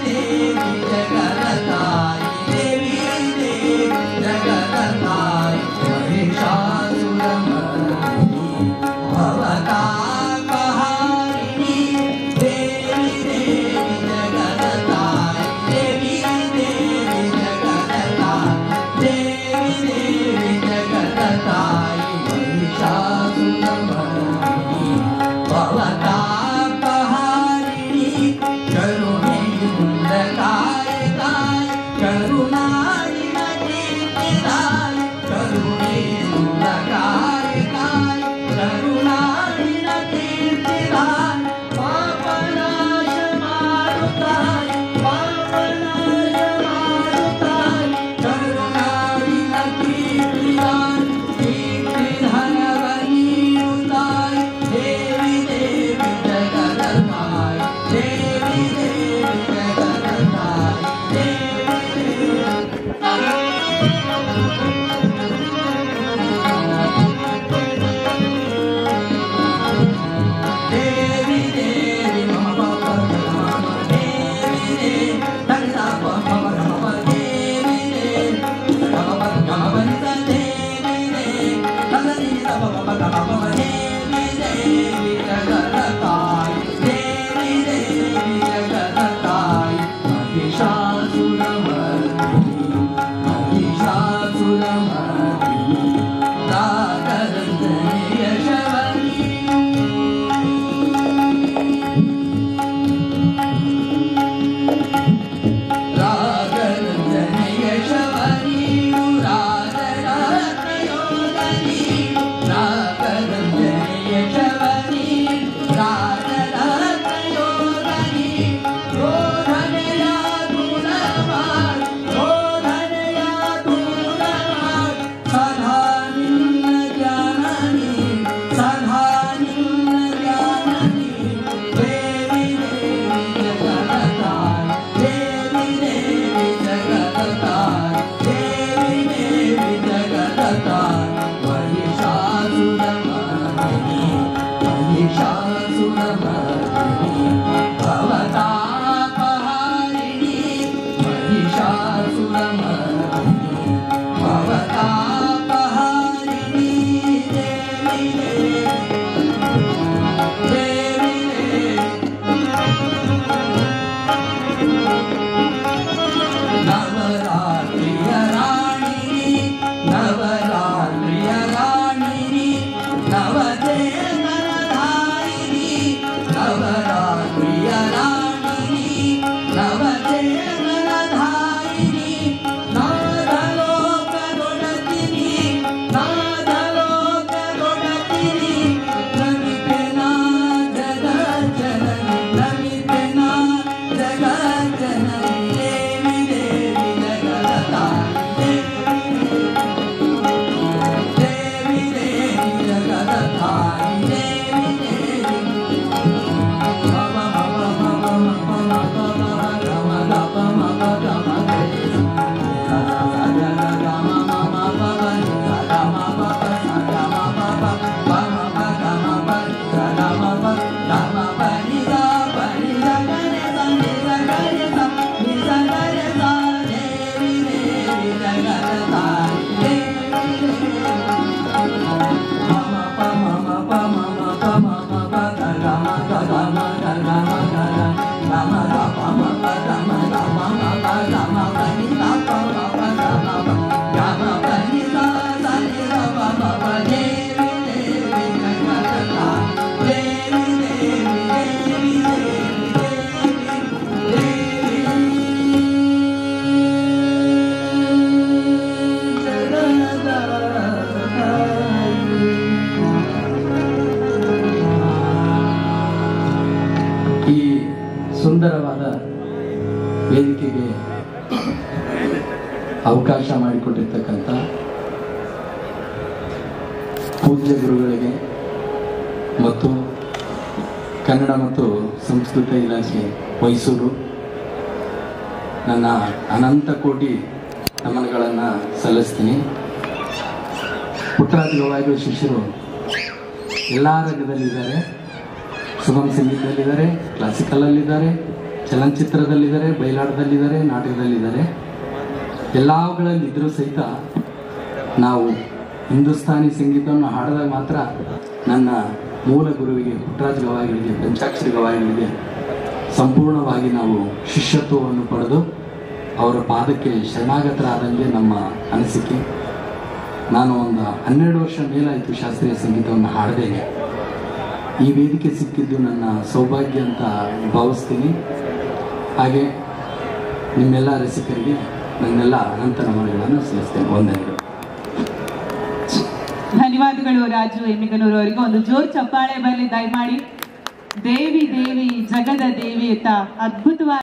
ಈ ಸುಂದರವಾದ ವೇದಿಕೆಗೆ ಅವಕಾಶ ಮಾಡಿಕೊಟ್ಟಿರ್ತಕ್ಕಂಥ ಪೂಜ್ಯ ಗುರುಗಳಿಗೆ ಮತ್ತು ಕನ್ನಡ ಮತ್ತು ಸಂಸ್ಕೃತಿ ಇಲಾಖೆ ಮೈಸೂರು ನನ್ನ ಅನಂತ ಕೋಟಿ ನಮನಗಳನ್ನು ಸಲ್ಲಿಸ್ತೀನಿ ಪುಟ್ಟರಾಜ ಗವಾಯಿಗಳು ಶಿಷ್ಯರು ಎಲ್ಲ ರಂಗದಲ್ಲಿದ್ದಾರೆ ಸುಗಮ ಸಂಗೀತದಲ್ಲಿದ್ದಾರೆ ಕ್ಲಾಸಿಕಲಲ್ಲಿದ್ದಾರೆ ಚಲನಚಿತ್ರದಲ್ಲಿದ್ದಾರೆ ಬಯಲಾಟದಲ್ಲಿದ್ದಾರೆ ನಾಟಕದಲ್ಲಿದ್ದಾರೆ ಎಲ್ಲವುಗಳಲ್ಲಿದ್ದರೂ ಸಹಿತ ನಾವು ಹಿಂದೂಸ್ತಾನಿ ಸಂಗೀತವನ್ನು ಹಾಡಿದಾಗ ಮಾತ್ರ ನನ್ನ ಮೂಲ ಗುರುವಿಗೆ ಪುಟ್ಟರಾಜ ಗವಾಯಿಗಳಿಗೆ ಪಂಚಾಕ್ಷರಿ ಗವಾಯಿಗಳಿಗೆ ಸಂಪೂರ್ಣವಾಗಿ ನಾವು ಶಿಷ್ಯತ್ವವನ್ನು ಪಡೆದು ಅವರ ಪಾದಕ್ಕೆ ಶರಣಾಗತರಾದಂಗೆ ನಮ್ಮ ಅನಿಸಿಕೆ ನಾನು ಒಂದು ಹನ್ನೆರಡು ವರ್ಷ ಮೇಲಾಯಿತು ಶಾಸ್ತ್ರೀಯ ಸಂಗೀತವನ್ನು ಹಾಡದೇನೆ ಈ ವೇದಿಕೆ ಸಿಕ್ಕಿದ್ದು ನನ್ನ ಸೌಭಾಗ್ಯ ಅಂತ ಭಾವಿಸ್ತೀನಿ ಹಾಗೆ ನಿಮ್ಮೆಲ್ಲ ರಸಿಕರಿಗೆ ನನ್ನೆಲ್ಲ ಅನಂತ ನಮನಗಳನ್ನು ಸಲ್ಲಿಸ್ತೇನೆ ವಂದನೆಗಳು ಧನ್ಯವಾದಗಳು ರಾಜು ಎಮ್ಮಿಗನೂರು ಅವರಿಗೆ ಒಂದು ಜೋರ್ ಚಪ್ಪಾಳೆ ಬರಲಿ ದಯಮಾಡಿ ದೇವಿ ದೇವಿ ಜಗದ ದೇವಿ ಅಂತ ಅದ್ಭುತವಾಗಿ